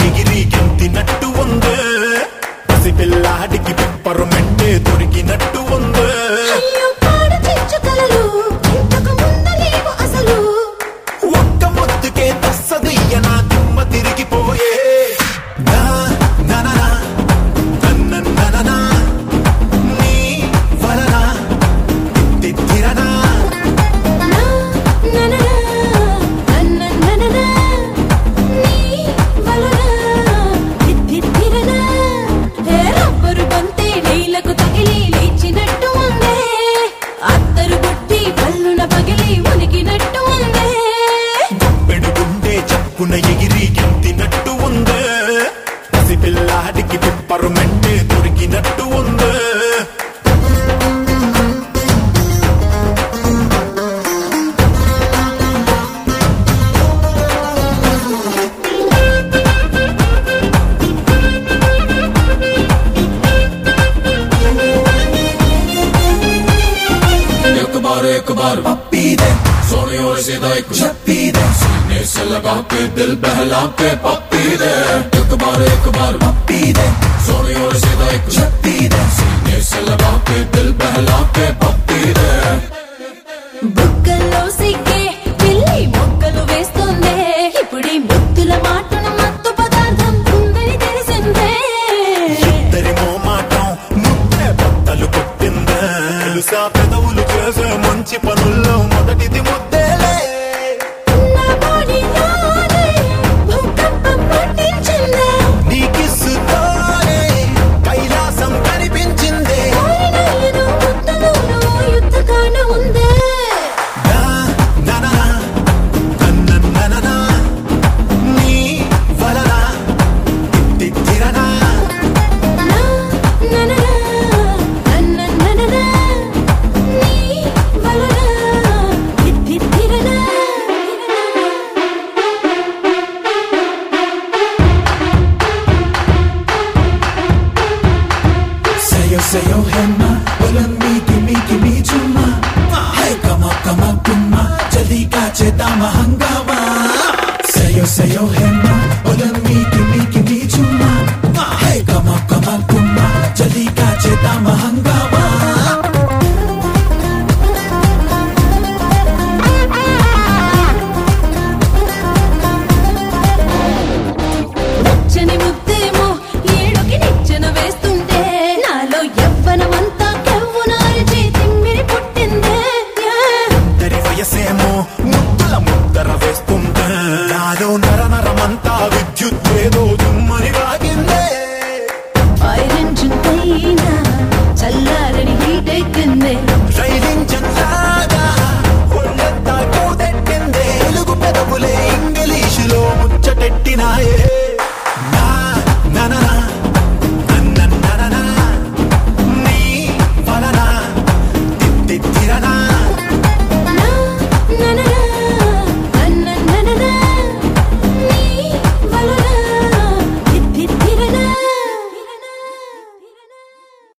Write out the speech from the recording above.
ఎగిరి గెంతినట్టు ఉంది పసిపిల్లాడికి పిప్పరు మెంటే దొరికినట్టు ఉంది అయ్యో పాడు చెంచు కలలు ఇంతకు ముందు లేవు అసలు ఒక్క ముద్దుకే తస్సదయ్య నా దిమ్మ తిరిగిపోయే నా నననా, నన్నన్నననా, నీ వలన తిత్తిరనా. నా నననా నన్ననననా నీ వలన తిత్తిరనా హే రబ్బరు బంతే నీలకు తగిలి లేచినట్టు ఉందే అత్తరు బుట్టి పల్లున పగిలి ఉనికినట్టు ఉందే పెడుగుండే చప్పున ఎగిరి గెంతినట్టు ఉంది పసిపిల్లాడికి పిప్పరు మెంటే దొరికినట్టు ఉంది एक बार एक बार पप्पी दे सोने और सीधा एक छप्पी दे सीने से लगा के दिल बहला के पप्पी दे एक बार एक बार पप्पी दे सोने और सीधा एक छप्पी दे सीने से लगा के दिल बहला के पप्पी दे బుగ్గల్లో సిగ్గే పిల్లి మొక్కలు వేస్తుందే ఇప్పుడీ ముద్దుల మాటను మత్తు పదార్థం ఉందని తెలిసిందే ఇద్దరి మోమాటం ముద్దె బట్టలు కొట్టిందా తెలుసా పెదవులు చేసే మంచి పనుల్లో మొదటిది ముద్దేలే నా బాడీలోనే భూకంపం పుట్టించిందే నీకిస్సుతోనే కైలాసం కనిపించిందే కోరినయ్యను ముద్దులోనూ యుద్ధకాండ ఉందే నా నననా, నన్నన్నననా, నీ వలన తిత్తిరనా. నా నననా నన్ననననా నీ వలన తిత్తిరనా Sayo sayo hema Walang miki miki mi chuma Hey kama kama puma Jaldi ka che tama hangama Sayo sayo hema